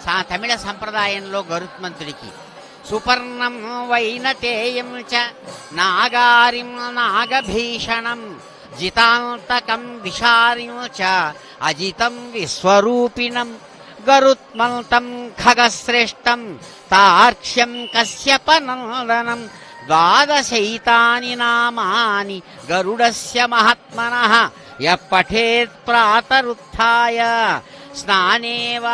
సా- తమిళ సంప్రదాయంలో గరుత్మంతుడికి సుపర్ణం వైనతేయం చ నాగారిం నాగభీషణం జితాంతకం విషారిం చ అజితం విశ్వరూపిణం గరుత్మంతం ఖగశ్రేష్టం తార్క్ష్యం కశ్యపనందనం ద్వాదశైతాని నామాని గరుడస్య మహాత్మనః యః పఠేత్ ప్రాతరుత్థాయ స్నానే వా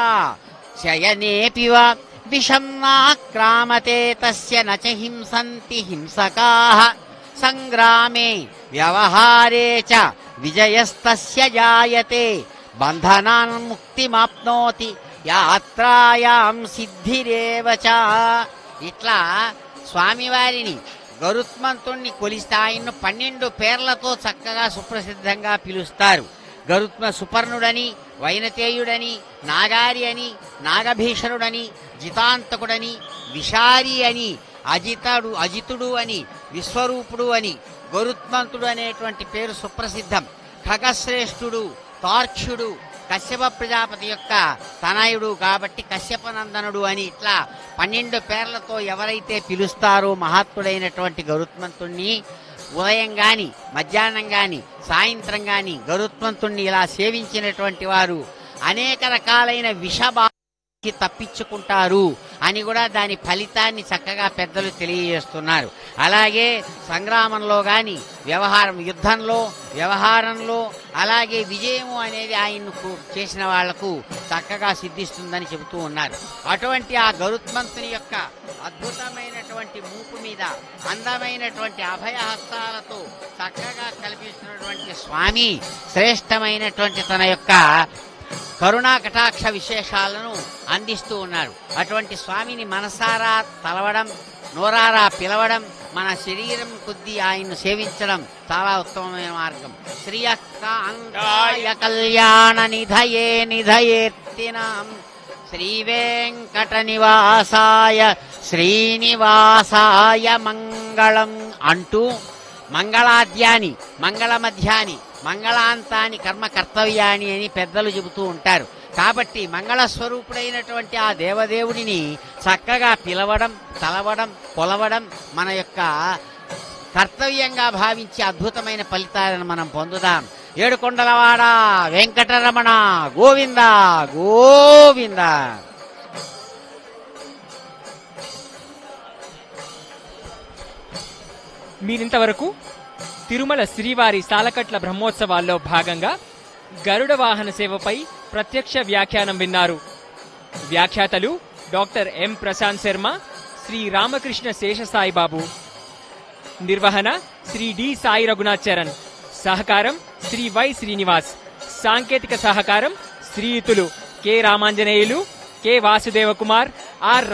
శయనేపి వా విషం నాక్రామతే తస్య నచ హింసంతి హింసకాః సంగ్రామే వ్యవహారే చ విజయస్తస్య జాయతే బంధనాన్ ముక్తిమాప్నోతి యాత్రాయాం సిద్ధిరేవ చ ఇట్లా స్వామివారిని గరుత్మంతుణ్ణి కొలిస్తే ఆయన్ను పన్నెండు పేర్లతో చక్కగా సుప్రసిద్ధంగా పిలుస్తారు గరుత్మ సుపర్ణుడని వైనతేయుడని నాగారి అని నాగభీషణుడని జితాంతకుడని విషారి అని అజితడు అజితుడు అని విశ్వరూపుడు అని గరుత్మంతుడు అనేటువంటి పేరు సుప్రసిద్ధం ఖగశ్రేష్ఠుడు తార్క్ష్యుడు కశ్యప ప్రజాపతి యొక్క తనయుడు కాబట్టి కశ్యపనందనుడు అని ఇట్లా పన్నెండు పేర్లతో ఎవరైతే పిలుస్తారో మహాత్ముడైనటువంటి గరుత్మంతుణ్ణి ఉదయం గాని మధ్యాహ్నం గాని సాయంత్రం గాని గరుత్మంతుణ్ణి ఇలా సేవించినటువంటి వారు అనేక రకాలైన విషబా తప్పించుకుంటారు అని కూడా దాని ఫలితాన్ని చక్కగా పెద్దలు తెలియజేస్తున్నారు అలాగే సంగ్రామంలో గాని వ్యవహారం యుద్ధంలో వ్యవహారంలో అలాగే విజయము అనేది ఆయన్ను చేసిన వాళ్లకు చక్కగా సిద్ధిస్తుందని చెబుతూ ఉన్నారు అటువంటి ఆ గరుత్మంతుని యొక్క అద్భుతమైనటువంటి మూపు మీద అందమైనటువంటి అభయహస్తాలతో చక్కగా కల్పిస్తున్నటువంటి స్వామి శ్రేష్టమైనటువంటి తన యొక్క కరుణా కటాక్ష విశేషాలను అందిస్తూ ఉన్నారు అటువంటి స్వామిని మనసారా తలవడం నోరారా పిలవడం మన శరీరం కొద్దీ ఆయన్ను సేవించడం చాలా ఉత్తమమైన మార్గం శ్రీయకాంతాయ కళ్యాణ నిధయే నిధయేర్తినాం శ్రీ వెంకట నివాసాయ శ్రీనివాసాయ మంగళం అంటూ మంగళాద్యాని మంగళ మధ్యాని మంగళాంతాని కర్మ కర్తవ్యాని అని పెద్దలు చెబుతూ ఉంటారు కాబట్టి మంగళ స్వరూపుడైనటువంటి ఆ దేవదేవుడిని చక్కగా పిలవడం తలవడం కొలవడం మన యొక్క కర్తవ్యంగా భావించి అద్భుతమైన ఫలితాలను మనం పొందుదాం ఏడుకొండలవాడ వెంకటరమణ గోవింద గోవింద మీరింతవరకు తిరుమల శ్రీవారి సాలకట్ల బ్రహ్మోత్సవాల్లో భాగంగా గరుడ వాహన సేవపై ప్రత్యక్ష వ్యాఖ్యానం విన్నారు వ్యాఖ్యాతలు డాక్టర్ ఎం ప్రశాంత్ శర్మ శ్రీ రామకృష్ణ శేషసాయిబాబు నిర్వహణ శ్రీ డి సాయి రఘునాథ్ చరణ్ సహకారం శ్రీ వై శ్రీనివాస్ సాంకేతిక సహకారం శ్రీయుతులు K Ramanjaneyulu K Vasudeva Kumar are